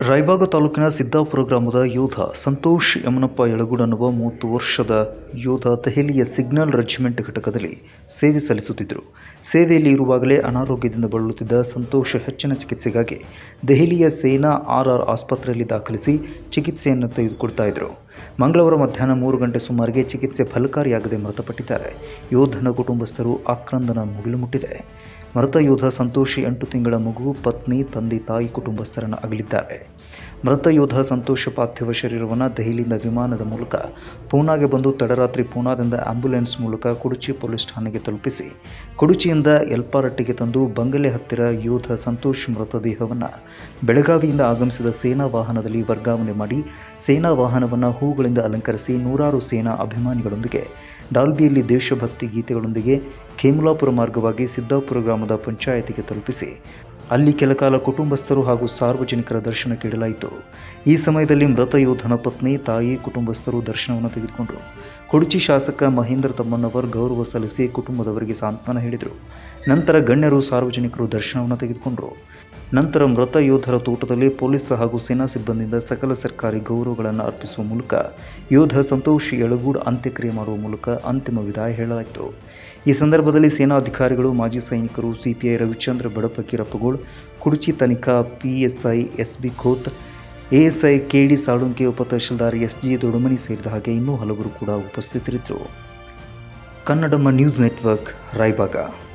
ರಾಯಬಾಗ ತಾಲೂಕಿನ ಸಿದ್ದಾಪುರ ಗ್ರಾಮದ ಯೋಧ ಸಂತೋಷ್ ಯಮನಪ್ಪ ಯಳಗುಡ್ ಅನ್ನುವ ಮೂವತ್ತು ವರ್ಷದ ಯೋಧ ದೆಹಲಿಯ ಸಿಗ್ನಲ್ ರೆಜಿಮೆಂಟ್ ಘಟಕದಲ್ಲಿ ಸೇವೆ ಸಲ್ಲಿಸುತ್ತಿದ್ದರು ಸೇವೆಯಲ್ಲಿ ಇರುವಾಗಲೇ ಅನಾರೋಗ್ಯದಿಂದ ಬಳಲುತ್ತಿದ್ದ ಸಂತೋಷ್ ಹೆಚ್ಚಿನ ಚಿಕಿತ್ಸೆಗಾಗಿ ದೆಹಲಿಯ ಸೇನಾ ಆರ್ ಆರ್ ಆಸ್ಪತ್ರೆಯಲ್ಲಿ ದಾಖಲಿಸಿ ಚಿಕಿತ್ಸೆಯನ್ನು ತೆಗೆದುಕೊಳ್ತಾ ಇದ್ದರು ಮಂಗಳವಾರ ಮಧ್ಯಾಹ್ನ ಮೂರು ಗಂಟೆ ಸುಮಾರಿಗೆ ಚಿಕಿತ್ಸೆ ಫಲಕಾರಿಯಾಗದೆ ಮೃತಪಟ್ಟಿದ್ದಾರೆ ಯೋಧನ ಕುಟುಂಬಸ್ಥರು ಆಕ್ರಂದನ ಮುಗಿಲು ಮುಟ್ಟಿದೆ ಮೃತ ಯೋಧ ಸಂತೋಷಿ ಎಂಟು ತಿಂಗಳ ಮಗು ಪತ್ನಿ ತಂದೆ ತಾಯಿ ಕುಟುಂಬಸ್ಥರನ್ನು ಅಗಲಿದ್ದಾರೆ ಮೃತ ಯೋಧ ಸಂತೋಷ ಪಾರ್ಥಿವ ಶರೀರವನ್ನು ದೆಹಲಿಯಿಂದ ವಿಮಾನದ ಮೂಲಕ ಪೂನಾಗೆ ಬಂದು ತಡರಾತ್ರಿ ಪೂನಾದಿಂದ ಆಂಬ್ಯುಲೆನ್ಸ್ ಮೂಲಕ ಕುಡುಚಿ ಪೊಲೀಸ್ ಠಾಣೆಗೆ ತಲುಪಿಸಿ ಕುಡುಚಿಯಿಂದ ಎಲ್ಪಾರಟ್ಟಿಗೆ ತಂದು ಬಂಗಲೆ ಹತ್ತಿರ ಯೋಧ ಸಂತೋಷ್ ಮೃತದೇಹವನ್ನು ಬೆಳಗಾವಿಯಿಂದ ಆಗಮಿಸಿದ ಸೇನಾ ವಾಹನದಲ್ಲಿ ವರ್ಗಾವಣೆ ಮಾಡಿ ಸೇನಾ ವಾಹನವನ್ನು ಹೂಗಳಿಂದ ಅಲಂಕರಿಸಿ ನೂರಾರು ಸೇನಾ ಅಭಿಮಾನಿಗಳೊಂದಿಗೆ ಡಾಲ್ಬಿಯಲ್ಲಿ ದೇಶಭಕ್ತಿ ಗೀತೆಗಳೊಂದಿಗೆ ಖೇಮುಲಾಪುರ ಮಾರ್ಗವಾಗಿ ಸಿದ್ದಾಪುರ ಗ್ರಾಮದ ಪಂಚಾಯತಿಗೆ ತಲುಪಿಸಿ ಅಲ್ಲಿ ಕೆಲಕಾಲ ಕುಟುಂಬಸ್ಥರು ಹಾಗೂ ಸಾರ್ವಜನಿಕರ ದರ್ಶನಕ್ಕೆ ಇಡಲಾಯಿತು ಈ ಸಮಯದಲ್ಲಿ ಮೃತ ಯೋಧನ ಪತ್ನಿ ತಾಯಿ ಕುಟುಂಬಸ್ಥರು ದರ್ಶನವನ್ನು ತೆಗೆದುಕೊಂಡರು ಕುಡುಚಿ ಶಾಸಕ ಮಹೇಂದ್ರ ತಮ್ಮಣ್ಣವರ್ ಗೌರವ ಸಲ್ಲಿಸಿ ಕುಟುಂಬದವರಿಗೆ ಸಾಂತ್ವನ ಹೇಳಿದರು ನಂತರ ಗಣ್ಯರು ಸಾರ್ವಜನಿಕರು ದರ್ಶನವನ್ನು ತೆಗೆದುಕೊಂಡರು ನಂತರ ಮೃತ ಯೋಧರ ತೋಟದಲ್ಲಿ ಪೊಲೀಸ್ ಹಾಗೂ ಸೇನಾ ಸಿಬ್ಬಂದಿಯಿಂದ ಸಕಲ ಸರ್ಕಾರಿ ಗೌರವಗಳನ್ನು ಅರ್ಪಿಸುವ ಮೂಲಕ ಯೋಧ ಸಂತೋಷ್ ಯಳಗೂಡ್ ಅಂತ್ಯಕ್ರಿಯೆ ಮಾಡುವ ಮೂಲಕ ಅಂತಿಮ ವಿದಾಯ ಹೇಳಲಾಯಿತು ಈ ಸಂದರ್ಭದಲ್ಲಿ ಸೇನಾಧಿಕಾರಿಗಳು ಮಾಜಿ ಸೈನಿಕರು ಸಿಪಿಐ ರವಿಚಂದ್ರ ಬಡಪಕೀರಪ್ಪಗೋಳ್ ಕುಡುಚಿ ತನಿಖಾ PSI S B Khot ASI K D Salunke ಉಪತಹಶೀಲ್ದಾರ್ ಎಸ್ ಜಿ ದೊಡಮನಿ ಸೇರಿದ ಹಾಗೆ ಇನ್ನೂ ಹಲವರು ಕೂಡ ಉಪಸ್ಥಿತರಿದ್ದರು ಕನ್ನಡಮ್ಮ ನ್ಯೂಸ್ ನೆಟ್ವರ್ಕ್ ರಾಯಬಾಗ